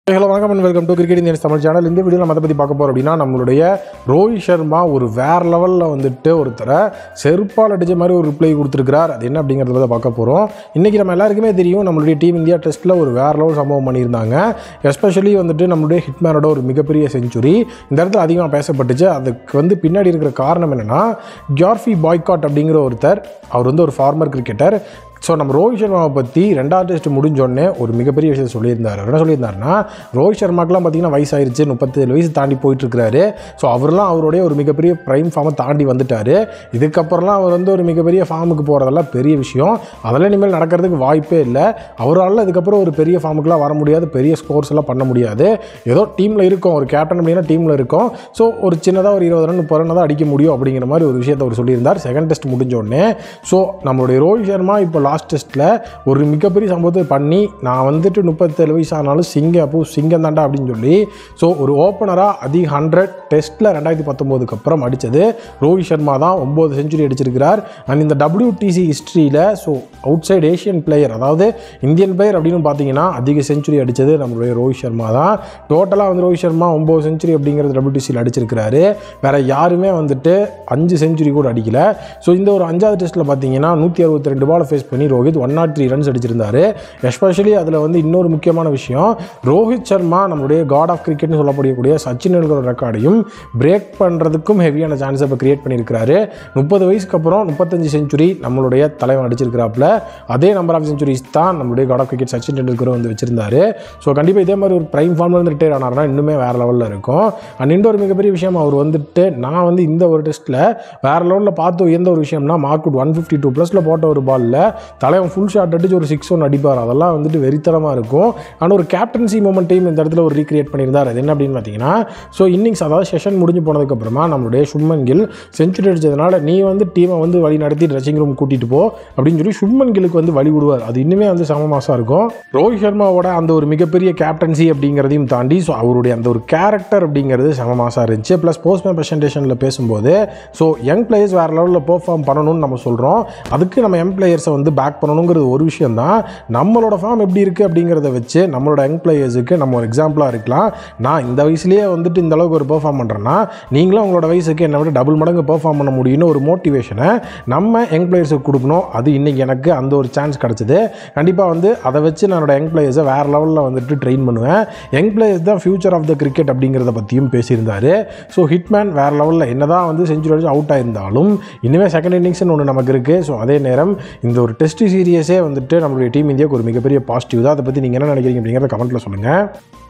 hello வணக்கம் and welcome to cricket Indians Tamil channel இந்த video நம்ம அதை பற்றி பார்க்க போகிறோம் அப்படின்னா நம்மளுடைய ரோஹித் சர்மா ஒரு வேற லெவலில் வந்துட்டு ஒருத்தரை செருப்பால் அடிச்ச மாதிரி ஒரு ரிப்ளை கொடுத்துருக்கிறார் அது என்ன அப்படிங்கிறத பற்றி பார்க்க போகிறோம் இன்றைக்கி நம்ம எல்லாருக்குமே தெரியும் நம்மளுடைய டீம் இந்தியா டெஸ்ட்டில் ஒரு வேற லெவல் சம்பவம் பண்ணியிருந்தாங்க எஸ்பெஷலி வந்துட்டு நம்மளுடைய ஹிட்மேனோட ஒரு மிகப்பெரிய செஞ்சுரி இந்த இடத்துல அதிகமாக பேசப்பட்டுச்சு அதுக்கு வந்து பின்னாடி இருக்கிற காரணம் என்னென்னா ஜார்ஃபி பாய்காட் அப்படிங்கிற ஒருத்தர் அவர் வந்து ஒரு ஃபார்மர் கிரிக்கெட்டர் ஸோ நம்ம ரோஹித் சர்மாவை பற்றி ரெண்டாவது டெஸ்ட் முடிஞ்சோடனே ஒரு மிகப்பெரிய விஷயத்தை சொல்லியிருந்தார் அவர் என்ன சொல்லியிருந்தாருன்னா ரோஹித் சர்மாக்கெலாம் பார்த்தீங்கன்னா வயசாயிருச்சு முப்பத்தேழு வயசு தாண்டி போயிட்டு இருக்கிறாரு ஸோ அவர்லாம் அவருடைய ஒரு மிகப்பெரிய ப்ரைம் ஃபார்மை தாண்டி வந்துட்டார் இதுக்கப்புறம்லாம் அவர் வந்து ஒரு மிகப்பெரிய ஃபார்முக்கு போகிறதெல்லாம் பெரிய விஷயம் அதெல்லாம் இனிமேல் நடக்கிறதுக்கு வாய்ப்பே இல்லை அவரால் இதுக்கப்புறம் ஒரு பெரிய ஃபார்முக்குலாம் வர முடியாது பெரிய ஸ்கோர்ஸ் எல்லாம் பண்ண முடியாது ஏதோ டீமில் இருக்கோம் ஒரு கேப்டன் அப்படின்னா டீமில் இருக்கோம் ஸோ ஒரு சின்னதாக ஒரு இருபது ரன் முப்பது ரன் தான் அடிக்க முடியும் அப்படிங்கிற மாதிரி ஒரு விஷயத்தை அவர் சொல்லியிருந்தார் செகண்ட் டெஸ்ட் முடிஞ்ச உடனே ஸோ நம்மளுடைய ரோஹித் சர்மா இப்போ லாஸ்ட் டெஸ்ட்டில் ஒரு மிகப்பெரிய சம்பவத்தை பண்ணி நான் வந்துட்டு முப்பத்தேழு வயசு ஆனாலும் சிங்கம் அப்போ சிங்கம் தாண்டா அப்படின்னு சொல்லி ஸோ ஒரு ஓப்பனராக அதிக ஹண்ட்ரட் டெஸ்ட்டில் ரெண்டாயிரத்தி பத்தொம்போதுக்கு அப்புறம் அடித்தது ரோஹித் சர்மா தான் ஒம்பது செஞ்சுரி அடிச்சிருக்கிறார் அண்ட் இந்த WTC ஹிஸ்ட்ரியில் so outside Asian player அதாவது இந்தியன் பிளேயர் அப்படின்னு பார்த்தீங்கன்னா அதிக செஞ்சுரி அடித்தது நம்மளுடைய ரோஹித் சர்மா தான் டோட்டலாக வந்து ரோஹித் சர்மா ஒம்பது செஞ்சுரி அப்படிங்கிறது WTCயில் அடிச்சிருக்கிறாரு வேற யாருமே வந்துட்டு அஞ்சு செஞ்சுரி கூட அடிக்கல ஸோ இந்த ஒரு அஞ்சாவது டெஸ்ட்டில் பார்த்தீங்கன்னா நூற்றி அறுபத்தி ரெண்டு பால் ஃபேஸ் பண்ணி Rohit one naught three runs அடிச்சிருந்தாரு எஸ்பெஷலி அதில் வந்து இன்னொரு முக்கியமான விஷயம் ரோஹித் சர்மா நம்மளுடைய காட் ஆஃப் கிரிக்கெட்னு சொல்லப்படக்கூடிய சச்சின் டெண்டுல்கர் ரெக்கார்டையும் பிரேக் பண்ணுறதுக்கும் ஹெவியான சான்ஸை இப்போ கிரியேட் பண்ணியிருக்கிறாரு முப்பது வயசுக்கு அப்புறம் முப்பத்தஞ்சு செஞ்சுரி நம்மளுடைய தலைவன் அடிச்சிருக்கிறாப்புல அதே நம்பர் ஆஃப் செஞ்சுரிஸ் தான் நம்மளுடைய god of cricket Sachin Tendulkar வந்து வச்சிருந்தாரு ஸோ கண்டிப்பாக இதே மாதிரி ஒரு ப்ரைம் ஃபார்மில் வந்து ரிட்டையர் ஆனார்னா இன்னுமே வேறு லெவலில் இருக்கும் அண்ட் இன்னொரு மிகப்பெரிய விஷயம் அவர் வந்துட்டு நான் வந்து இந்த ஒரு டெஸ்ட்டில் வேறு லெவலில் பார்த்து எந்த ஒரு விஷயம்னா மார்க்குட் ஒன் ஃபிஃப்டி டூ ப்ளஸில் போட்ட ஒரு பாலில் தலைவன் ஃபுல் ஷாட் அடிச்சு ஒரு சிக்ஸ் ஒன் அடிப்பார் அதெல்லாம் வந்துட்டு வெறித்தனமாக இருக்கும் ஆனால் ஒரு கேப்டன்சி மூமெண்ட்டையும் இந்த இடத்துல ஒரு ரீக்ரியேட் பண்ணியிருந்தார் அது என்ன அப்படின்னு பார்த்தீங்கன்னா ஸோ இன்னிங்ஸ் அதாவது செஷன் முடிஞ்சு போனதுக்கப்புறமா நம்மளுடைய சுப்மன் கில் செஞ்சுரி அடிச்சதுனால நீ வந்து டீமை வந்து வழி நடத்தி ட்ரெஸ்ஸிங் ரூம் கூட்டிகிட்டு போ அப்படின்னு சொல்லி சுப்மன் கில்லுக்கு வந்து வழி விடுவார் அது இன்னுமே வந்து சம மாசம் இருக்கும் ரோஹித் சர்மாவோட அந்த ஒரு மிகப்பெரிய கேப்டன்சி அப்படிங்கிறதையும் தாண்டி ஸோ அவருடைய அந்த ஒரு கேரக்டர் அப்படிங்கிறது சம மாசம் இருந்துச்சு ப்ளஸ் போஸ்ட்மேன் ப்ரெசன்டேஷனில் பேசும்போது ஸோ யங் பிளேயர்ஸ் வேறு லெவலில் பெர்ஃபார்ம் பண்ணணும்னு நம்ம சொல்கிறோம் அதுக்கு நம்ம யங் பிளேயர்ஸை வந்து பேக் பண்ணணுங்கிறது ஒரு விஷயம் தான் நம்மளோட ஃபார்ம் எப்படி இருக்குது அப்படிங்கிறத வச்சு நம்மளோட யங் பிளேயர்ஸுக்கு நம்ம ஒரு எக்ஸாம்பிளாக இருக்கலாம் நான் இந்த வயசுலேயே வந்துட்டு இந்த அளவுக்கு ஒரு பெர்ஃபார்ம் பண்ணுறேன்னா நீங்களும் உங்களோட வயசுக்கு என்னை விட டபுள் மடங்கு பெர்ஃபார்ம் பண்ண முடியும்னு ஒரு மோட்டிவேஷனை நம்ம யங் பிளேயர்ஸுக்கு கொடுக்கணும் அது இன்றைக்கி எனக்கு அந்த ஒரு சான்ஸ் கிடச்சிது கண்டிப்பாக வந்து அதை வச்சு நான் என்னோட யங் பிளேயர்ஸை வேறு லெவலில் வந்துட்டு ட்ரெயின் பண்ணுவேன் யங் பிளேயர்ஸ் தான் ஃபியூச்சர் ஆஃப் த கிரிக்கெட் அப்படிங்கிறத பற்றியும் பேசியிருந்தார் ஸோ ஹிட்மேன் வேறு லெவலில் என்ன தான் வந்து செஞ்சுரி அடிச்சு அவுட் ஆயிருந்தாலும் இனிமேல் செகண்ட் இன்னிங்ஸ்னு ஒன்று நமக்கு இருக்குது ஸோ அதே நேரம் இந்த ஒரு டெஸ்ட் சீரியஸே வந்துட்டு நம்மளுடைய டீம் இந்தியாவுக்கு ஒரு மிகப்பெரிய பாசிட்டிவ் தான் அதை பற்றி நீங்கள் என்ன நினைக்கிறீங்க அப்படிங்கிறத கமெண்ட்டில் சொல்லுங்கள்